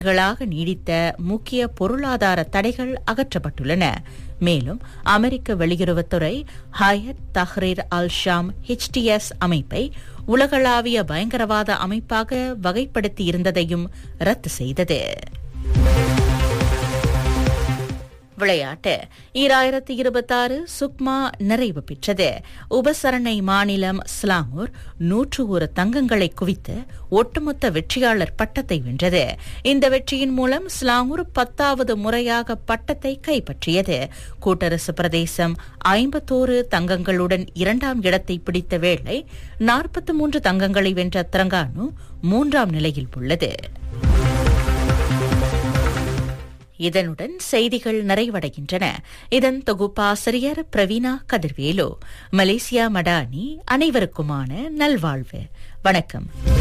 ாக நீடித்த முக்கிய பொருளாதார தடைகள் அகற்றப்பட்டுள்ளன மேலும் அமெரிக்க வெளியுறவுத்துறை Hayat Tahrir al Sham HTS அமைப்பை உலகளாவிய பயங்கரவாத அமைப்பாக வகைப்படுத்தியிருந்ததையும் ரத்து செய்தது விளையாட்டு ஈராயிரத்தி இருபத்தாறு சுக்மா நிறைவு பெற்றது உபசரணை மாநிலம் ஸ்லாங்கூர் நூற்று ஒரு தங்கங்களை குவித்து ஒட்டுமொத்த வெற்றியாளர் பட்டத்தை வென்றது இந்த வெற்றியின் மூலம் ஸ்லாங்கூர் பத்தாவது முறையாக பட்டத்தை கைப்பற்றியது கூட்டரசு பிரதேசம் ஐம்பத்தோரு தங்கங்களுடன் இரண்டாம் இடத்தை பிடித்த வேளை நாற்பத்தி மூன்று தங்கங்களை வென்ற திரங்கானு மூன்றாம் நிலையில் உள்ளது இதனுடன் செய்திகள் நிறைவடைகின்றன இதன் தொகுப்பாசிரியர் பிரவீனா கதிர்வேலு மலேசியா மடானி அனைவருக்குமான நல்வாழ்வு வணக்கம்